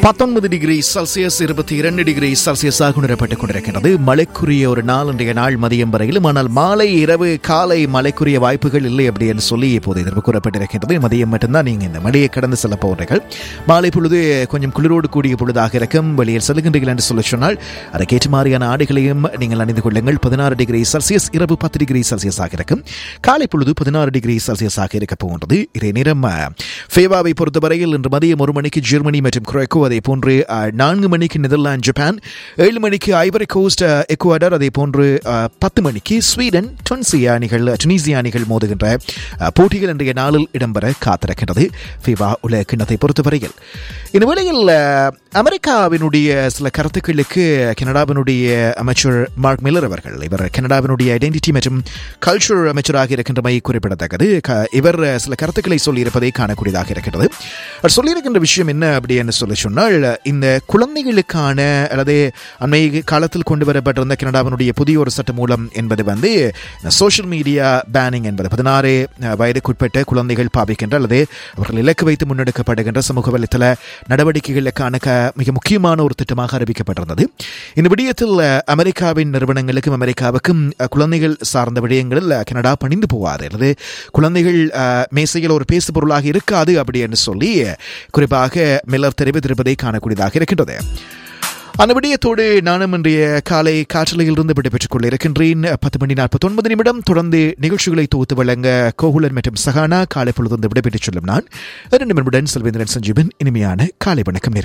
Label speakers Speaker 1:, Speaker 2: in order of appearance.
Speaker 1: பத்தொன்பது degree Celsius இருபத்தி இரண்டு டிகிரி செல்சியஸாக உணரப்பட்டுக் கொண்டிருக்கிறது மழைக்குரிய ஒரு நாள் இன்றைய நாள் மதியம் வரையிலும் ஆனால் மாலை இரவு காலை மழைக்குரிய வாய்ப்புகள் இல்லை அப்படி என்று சொல்லி இப்போது எதிர்ப்பு கூறப்பட்டிருக்கின்றது மதியம் மட்டும்தான் நீங்கள் இந்த மழையை கடந்து செல்ல போகிறீர்கள் மாலை பொழுது கொஞ்சம் குளிரோடு கூடிய பொழுதாக இருக்கும் வெளியில் செல்கின்றீர்கள் என்று சொல்லி சொன்னால் அதற்கேற்ற மாதிரியான ஆடைகளையும் நீங்கள் அணிந்து கொள்ளுங்கள் பதினாறு டிகிரி செல்சியஸ் இரவு பத்து டிகிரி செல்சியஸாக இருக்கும் காலை பொழுது பதினாறு டிகிரி செல்சியஸாக இருக்க போகின்றது இதே நேரம் ஃபேவாவை பொறுத்தவரையில் இன்று மதியம் ஒரு மணிக்கு ஜெர்மனி மற்றும் குரோக்கோ அதே போன்று அஹ், நான்கு மணிக்கு நெதர்லாந்து ஜப்பான் ஏழு மணிக்கு ஐவரி கோஸ்ட் அஹ், எக்குவடர் அதே போன்று அஹ், பத்து மணிக்கு ஸ்வீடன் டுனிசியா அணிகள் டுனிசியா அணிகள் மோதுகின்ற அஹ், போட்டிகள் இன்றைய நாளில் இடம்பெற காத்திருக்கின்றது ஃபிவா உலக கிண்ணத்தை பொறுத்தவரையில் இந்த வேளையில் அஹ், அமெரிக்காவினுடைய சில கருத்துக்களுக்கு கனடாவினுடைய அமைச்சர் மார்க் மில்லர் அவர்கள் இவர் கனடாவினுடைய ஐடென்டிட்டி மற்றும் கல்ச்சர் அமைச்சராக இருக்கின்றமை குறிப்பிடத்தக்கது க- இவர் சில கருத்துக்களை சொல்லியிருப்பதை காணக்கூடியதாக இருக்கிறது அவர் சொல்லியிருக்கின்ற விஷயம் என்ன அப்படி என்று சொல்லி சொன்னால் இந்த குழந்தைகளுக்கான அல்லது அண்மை காலத்தில் கொண்டு வரப்பட்டிருந்த கனடாவினுடைய புதிய ஒரு சட்ட மூலம் என்பது வந்து சோஷியல் மீடியா பேனிங் என்பது பதினாறு வயதுக்குட்பட்ட குழந்தைகள் பாவிக்கின்ற அல்லது அவர்கள் இலக்கு வைத்து முன்னெடுக்கப்படுகின்ற சமூக வலைத்தள நடவடிக்கைகளுக்கான க- மிக முக்கியமான ஒரு திட்டமாக அறிவிக்கப்பட்டிருந்தது இந்த விடயத்தில் அஹ், அமெரிக்காவின் நிறுவனங்களுக்கும் அமெரிக்காவுக்கும் அஹ், குழந்தைகள் சார்ந்த விடயங்களில் அஹ், கனடா பணிந்து போகாது அல்லது குழந்தைகள் அஹ், மேசையில் ஒரு பேசு பொருளாக இருக்காது அப்படி என்று சொல்லி அஹ், குறிப்பாக மில்லர் தெரிவித்திருப்பதை காணக்கூடியதாக இருக்கின்றது அந்த விடயத்தோடு நானும் இன்றைய காலை காற்றலையில் இருந்து விடைபெற்றுக் கொள்ள இருக்கின்றேன் பத்து மணி நாற்பத்தி ஒன்பது நிமிடம் தொடர்ந்து நிகழ்ச்சிகளை தொகுத்து வழங்க கோகுலன் மற்றும் சகானா காலை பொழுது விடைபெற்றுச் சொல்லும் நான் இரண்டு நிமிடம் செல்வேந்திரன் சஞ்சீவன் இனிமையான காலை வணக்கம் நேர்களே.